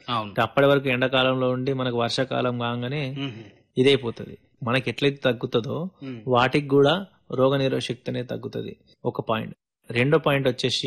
అవును అంటే అప్పటి వరకు ఎండాకాలంలో ఉండి మనకు వర్షాకాలం కాగానే మ్మ్. ఇదైపోతుంది మనకి ఎట్లయితే తగ్గుతుందో మ్మ్. వాటికి కూడా రోగ నిరోధక శక్తి అనేది తగ్గుతుంది ఒక పాయింట్ రెండో పాయింట్ వచ్చేసి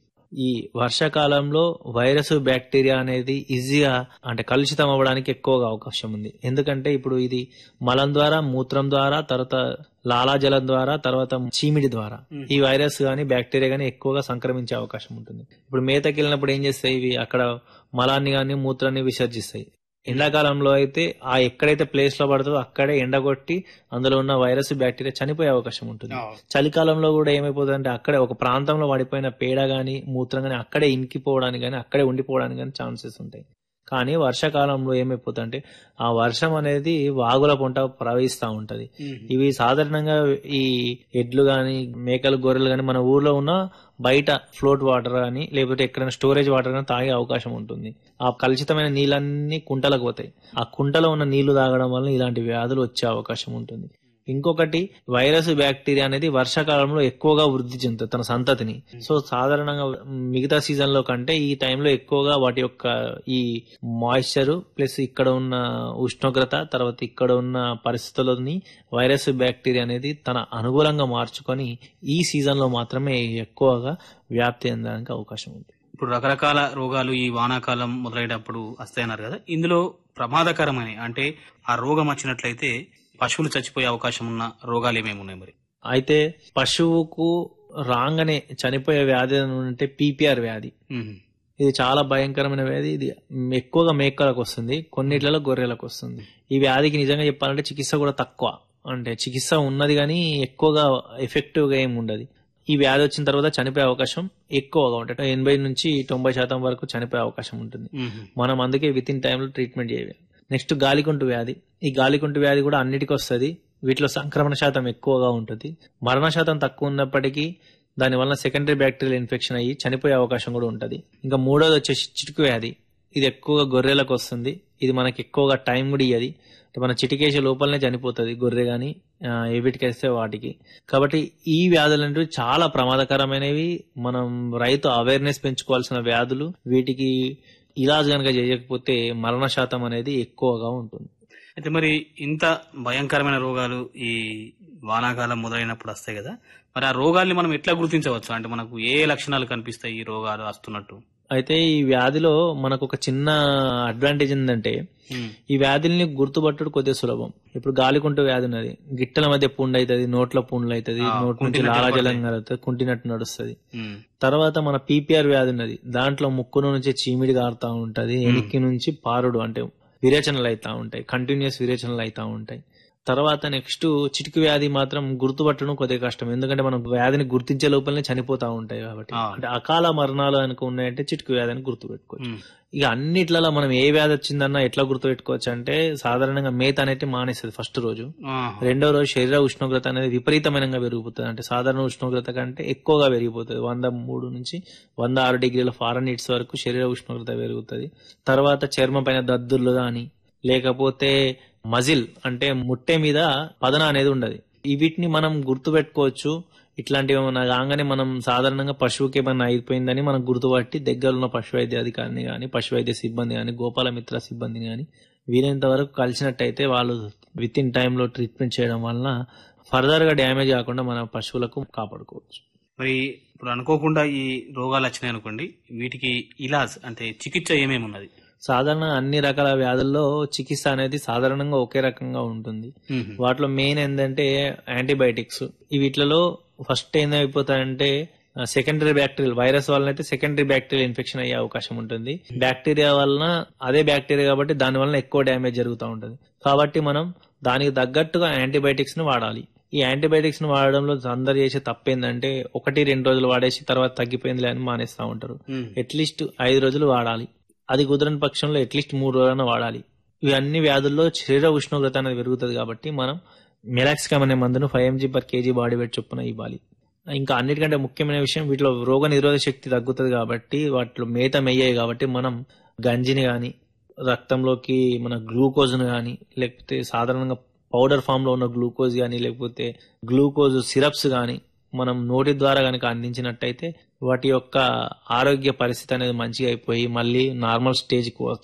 ఈ వర్షాకాలంలో వైరస్ బ్యాక్టీరియా అనేది ఈజీగా అంటే కలుషితం అవ్వడానికి ఎక్కువగా అవకాశం ఉంది ఎందుకంటే ఇప్పుడు ఇది మలం ద్వారా మూత్రం ద్వారా తర్వాత లాలాజలం ద్వారా తర్వాత చీమిడి ద్వారా ఈ వైరస్ గానీ బ్యాక్టీరియా గానీ ఎక్కువగా సంక్రమించే అవకాశం ఉంటుంది ఇప్పుడు మేతకి వెళ్ళినప్పుడు ఏం చేస్తాయి ఇవి అక్కడ మలాన్ని గానీ మూత్రాన్ని విసర్జిస్తాయి ఎండాకాలంలో అయితే ఆ ఎక్కడైతే ప్లేస్ లో పడుతుందో అక్కడే ఎండగొట్టి అందులో ఉన్న వైరస్ బ్యాక్టీరియా చనిపోయే అవకాశం ఉంటుంది అవును. చలికాలంలో కూడా ఏమైపోతుంది అంటే అక్కడే ఒక ప్రాంతంలో పడిపోయిన పేడ గాని మూత్రం గాని అక్కడే ఇంకిపోవడానికి గాని అక్కడే ఉండిపోవడానికి గాని ఛాన్సెస్ ఉంటాయి కానీ వర్షాకాలంలో ఏమైపోతుందంటే ఆ వర్షం అనేది వాగుల పొంట ప్రవహిస్తూ ఉంటది మ్మ్. ఇవి సాధారణంగా ఈ ఎడ్లు గాని మేకలు గొర్రెలు గాని మన ఊర్లో ఉన్న బయట ఫ్లోట్ వాటర్ గాని లేకపోతే ఎక్కడైనా స్టోరేజ్ వాటర్ గాని తాగే అవకాశం ఉంటుంది ఆ కలుషితమైన నీళ్ళన్నీ కుంటలకు పోతాయి ఆ కుంటలో ఉన్న నీళ్లు తాగడం వల్ల ఇలాంటి వ్యాధులు వచ్చే అవకాశం ఉంటుంది ఇంకొకటి వైరస్ బ్యాక్టీరియా అనేది వర్షాకాలంలో ఎక్కువగా వృద్ధి చెందుతుంది తన సంతతిని సో సాధారణంగా మిగతా సీజన్ లో కంటే ఈ టైంలో ఎక్కువగా వాటి యొక్క ఈ మాయిశ్చర్ ప్లస్ ఇక్కడ ఉన్న ఉష్ణోగ్రత తర్వాత ఇక్కడ ఉన్న పరిస్థితులని వైరస్ బ్యాక్టీరియా అనేది తన అనుకూలంగా మార్చుకొని ఈ సీజన్ లో మాత్రమే ఎక్కువగా వ్యాప్తి చెందడానికి అవకాశం ఉంది ఇప్పుడు రకరకాల రోగాలు ఈ వానాకాలం మొదలైనప్పుడు వస్తాయన్నారు కదా ఇందులో ప్రమాదకరమైన అంటే ఆ రోగం వచ్చినట్లయితే పశువులు చచ్చిపోయే అవకాశం ఉన్న రోగాలు ఏమేమి ఉన్నాయి మరి అయితే పశువుకు రాగానే చనిపోయే వ్యాధి అంటే పీపీఆర్ వ్యాధి మ్మ్. ఇది చాలా భయంకరమైన వ్యాధి ఇది ఎక్కువగా మేకలకు వస్తుంది కొన్నిట్లలో గొర్రెలకు వస్తుంది ఈ వ్యాధికి నిజంగా చెప్పాలంటే చికిత్స కూడా తక్కువ అంటే చికిత్స ఉన్నది కానీ ఎక్కువగా ఎఫెక్టివ్ గా ఏమి ఉండదు ఈ వ్యాధి వచ్చిన తర్వాత చనిపోయే అవకాశం ఎక్కువగా ఉంటుంది ఎనభై నుంచి తొంభై శాతం వరకు చనిపోయే అవకాశం ఉంటుంది మ్మ్. మనం అందుకే విత్ ఇన్ టైంలో ట్రీట్మెంట్ చేయాలి నెక్స్ట్ గాలికుంటు వ్యాధి ఈ గాలికుంటు వ్యాధి కూడా అన్నిటికీ వస్తుంది వీటిలో సంక్రమణ శాతం ఎక్కువగా ఉంటుంది మరణ శాతం తక్కువ ఉన్నప్పటికీ దానివల్ల సెకండరీ బ్యాక్టీరియల్ ఇన్ఫెక్షన్ అయ్యి చనిపోయే అవకాశం కూడా ఉంటుంది ఇంకా మూడోది వచ్చేసి చిటుకు వ్యాధి ఇది ఎక్కువగా గొర్రెలకు వస్తుంది ఇది మనకి ఎక్కువగా టైం కూడా ఇయ్యది అంటే మన చిటికేసే లోపలనే చనిపోతుంది గొర్రె గాని ఆ, ఏ వీటికేస్తే వాటికి కాబట్టి ఈ వ్యాధులు అనేవి చాలా ప్రమాదకరమైనవి మనం రైతు అవేర్నెస్ పెంచుకోవాల్సిన వ్యాధులు వీటికి ఇలాజ్ గనక చేయకపోతే మరణ శాతం అనేది ఎక్కువగా ఉంటుంది అయితే మరి ఇంత భయంకరమైన రోగాలు ఈ వానాకాలం మొదలైనప్పుడు వస్తాయి కదా మరి ఆ రోగాల్ని మనం ఎట్లా గుర్తించవచ్చు అంటే మనకు ఏ లక్షణాలు కనిపిస్తాయి ఈ రోగాలు వస్తున్నట్టు అయితే ఈ వ్యాధిలో మనకు ఒక చిన్న అడ్వాంటేజ్ ఏంటంటే మ్మ్. ఈ వ్యాధుల్ని గుర్తుపట్టడం కొద్దిగా సులభం ఇప్పుడు గాలికుంటు వ్యాధి ఉన్నది గిట్టల మధ్య పుండు అవుతుంది నోట్ల పుండ్లు అవుతుంది ఆ, నోట్ నుంచి కుంటినట్టు లాలాజలం కలుగుతుంది కుంటినట్టు నడుస్తుంది మ్మ్. తర్వాత మన పీపీఆర్ వ్యాధి ఉన్నది దాంట్లో ముక్కు నుంచి చీమిడి కారుతా ఉంటది ఎనికి నుంచి పారుడు అంటే విరేచనలు అవుతా ఉంటాయి కంటిన్యూస్ విరేచనలు అవుతా ఉంటాయి తర్వాత నెక్స్ట్ చిటికి వ్యాధి మాత్రం గుర్తుపట్టడం కొద్దిగా కష్టం ఎందుకంటే మనం వ్యాధిని గుర్తించే లోపలనే చనిపోతా ఉంటాయి కాబట్టి ఆ. అంటే అకాల మరణాలు అనుకో ఉన్నాయంటే చిటికి వ్యాధి అని గుర్తుపెట్టుకోవచ్చు మ్మ్. ఇక అన్నిట్లలో మనం ఏ వ్యాధి వచ్చిందన్నా ఎట్లా గుర్తుపెట్టుకోవచ్చు అంటే సాధారణంగా మేత అనేది మానేస్తుంది ఫస్ట్ రోజు ఆహా. రెండో రోజు శరీర ఉష్ణోగ్రత అనేది విపరీతమైనగా పెరిగిపోతుంది అంటే సాధారణ ఉష్ణోగ్రత కంటే ఎక్కువగా పెరిగిపోతుంది వంద మూడు నుంచి వంద ఆరు డిగ్రీల ఫారెన్హీట్స్ వరకు శరీర ఉష్ణోగ్రత పెరుగుతుంది తర్వాత చర్మం పైన దద్దుర్లు గాని లేకపోతే మజిల్ అంటే ముట్టె మీద పదన అనేది ఉండదు ఈ వీటిని మనం గుర్తు పెట్టుకోవచ్చు ఇట్లాంటివి ఏమైనా కాగానే మనం సాధారణంగా పశువుకి ఏమైనా అయిపోయిందని మనం గుర్తుపట్టి దగ్గర ఉన్న పశు వైద్య అధికారిని కానీ పశు వైద్య సిబ్బంది కానీ గోపాల మిత్ర సిబ్బందిని కానీ వీలైనంత వరకు కలిసినట్టయితే వాళ్ళు విత్ ఇన్ టైంలో ట్రీట్మెంట్ చేయడం వలన ఫర్దర్ గా డ్యామేజ్ కాకుండా మన పశువులకు కాపాడుకోవచ్చు మరి ఇప్పుడు అనుకోకుండా ఈ రోగాలు వచ్చినాయి అనుకోండి వీటికి ఇలాజ్ అంటే చికిత్స ఏమేమి ఉన్నది సాధారణ అన్ని రకాల వ్యాధుల్లో చికిత్స అనేది సాధారణంగా ఒకే రకంగా ఉంటుంది మ్మ్. వాటిలో మెయిన్ ఏంటంటే యాంటీబయాటిక్స్ ఈ వీటిలో ఫస్ట్ ఏమైపోతాయంటే సెకండరీ బ్యాక్టీరియల్ వైరస్ వలన అయితే సెకండరీ బ్యాక్టీరియల్ ఇన్ఫెక్షన్ అయ్యే అవకాశం ఉంటుంది బ్యాక్టీరియా వలన అదే బ్యాక్టీరియా కాబట్టి దాని వలన ఎక్కువ డ్యామేజ్ జరుగుతూ ఉంటుంది కాబట్టి మనం దానికి తగ్గట్టుగా యాంటీబయాటిక్స్ ని వాడాలి ఈ యాంటీబయాటిక్స్ ని వాడడంలో అందరు చేసే తప్పేందంటే ఒకటి రెండు రోజులు వాడేసి తర్వాత తగ్గిపోయిందిలే అని మానేస్తా ఉంటారు మ్మ్. అట్లీస్ట్ ఐదు రోజులు వాడాలి అది కుదరని పక్షంలో అట్లీస్ట్ మూడు రోజులైనా వాడాలి ఇవి అన్ని వ్యాధుల్లో శరీర ఉష్ణోగ్రత అనేది పెరుగుతుంది కాబట్టి మనం మెలాక్సికమ్ అనే మందును five mg per kg body weight చొప్పున ఇవ్వాలి ఇంకా అన్నిటికంటే ముఖ్యమైన విషయం వీటిలో రోగ నిరోధక శక్తి తగ్గుతుంది కాబట్టి వాటిలో మేత మెయ్యాయి కాబట్టి మనం గంజిని గాని రక్తంలోకి మన గ్లూకోజ్ను గాని లేకపోతే సాధారణంగా పౌడర్ ఫామ్ లో ఉన్న గ్లూకోజ్ గాని లేకపోతే గ్లూకోజ్ సిరప్స్ గాని మనం నోటి ద్వారా కనుక అందించినట్టయితే వాటి యొక్క ఆరోగ్య పరిస్థితి అనేది మంచిగా అయిపోయి మళ్ళీ నార్మల్ స్టేజ్కి